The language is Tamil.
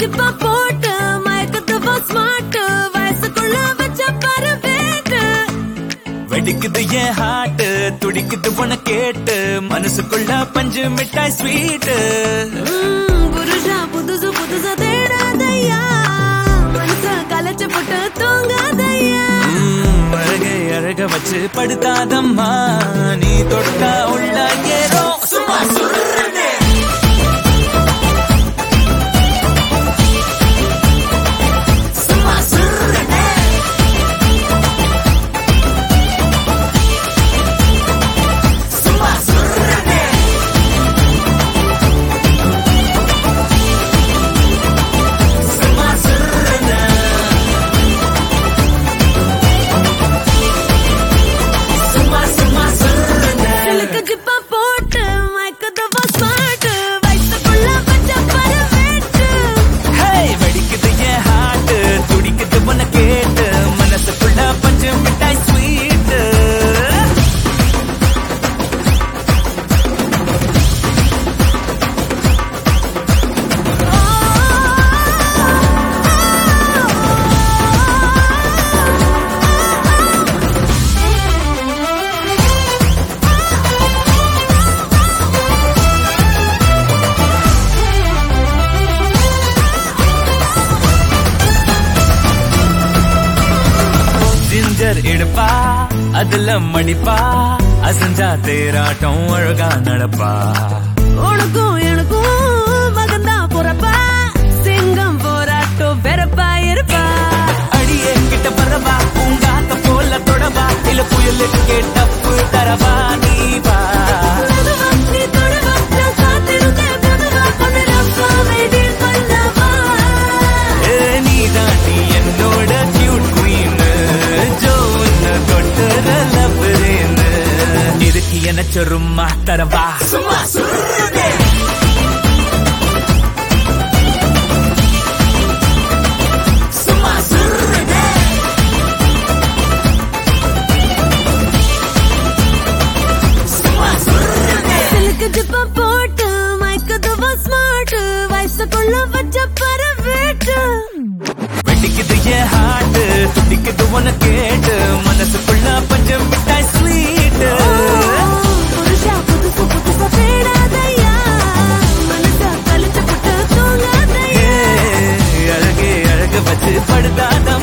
ஜிப்பா போட்டு மயக்கத்துவா ஸ்மார்ட் வயசுக்குள்ள வச்ச பாரு வேட்டு வெடிக்குது என் ஹார்ட் துடிக்குது உன கேட்டு மனசுக்குள்ள பஞ்சு மிட்டாய் ஸ்வீட் ம், புருஷா புதுசு புதுசா தேடாதையா மனச கலைச்சு போட்டு தூங்காதையா அழகை அழக வச்சு படுத்தாதம்மா நீ தொட்டா உள்ள ஏறும் சும்மா சொல்றேனே. சும்மா சொல்றேனே. சும்மா சொல்றேனே. சும்மா சொல்றேனே. சும்மா சும்மா சொல்றேனே. சிலுக்கு ஜிப்பா போட்டு மயக்கத்துவா ஸ்மார்ட் வயசுக்குள்ள வச்ச பாரு வேட்டு ஹேய், வெடிக்குது என் heart, துடிக்குது உன்னை கேட்டு, மனசுக்குள்ள பஞ்சு மிட்டாய் sweet. ஜிஞ்சர் இடுப்பா அதுல மடிப்பா அசஞ்சா தேராட்டம் அழகா நடப்பா உனக்கும் எனக்கும் மகந்தா பொறப்பா சிங்கம் போராட்டம் வெறப்பா இருப்பா அடியே கிட்ட பரவா பூங்காத்த போல தொடவா இல்ல புயலுக்கு கேட்டப்பு தரவா நீ வா மெதுவா நீ தொடுவா நான் காத்திருந்தேன் மெதுவா பொண்ணு ரப்பா வெயிட் பண்ணவா ஏ, நீதான் நீ என்னோட cute queen. ஜோன்னு தொட்டுற loverன்னு. இதுக்கு என்ன சொருமா தரவா சும்மா சொல்றதே சும்மா சொல்றதே சும்மா சொல்றதே சிலுக்கு ஜிப்பா போட்டு மயக்கத்துவா ஸ்மார்ட் வயசுக்குள்ள வச்ச பாரு வேட்டு வெடிக்குது என் ஹார்ட் துடிக்குது உன கேட்டு மனசுக்குள்ள பஞ்சம் மிட்டாய் ஸ்வீட் புருஷா புதுசு புதுசா தேடாதையா மனச கழிச்சு போட்டு தூங்காதையா அழகே அழக வச்சு படுதாத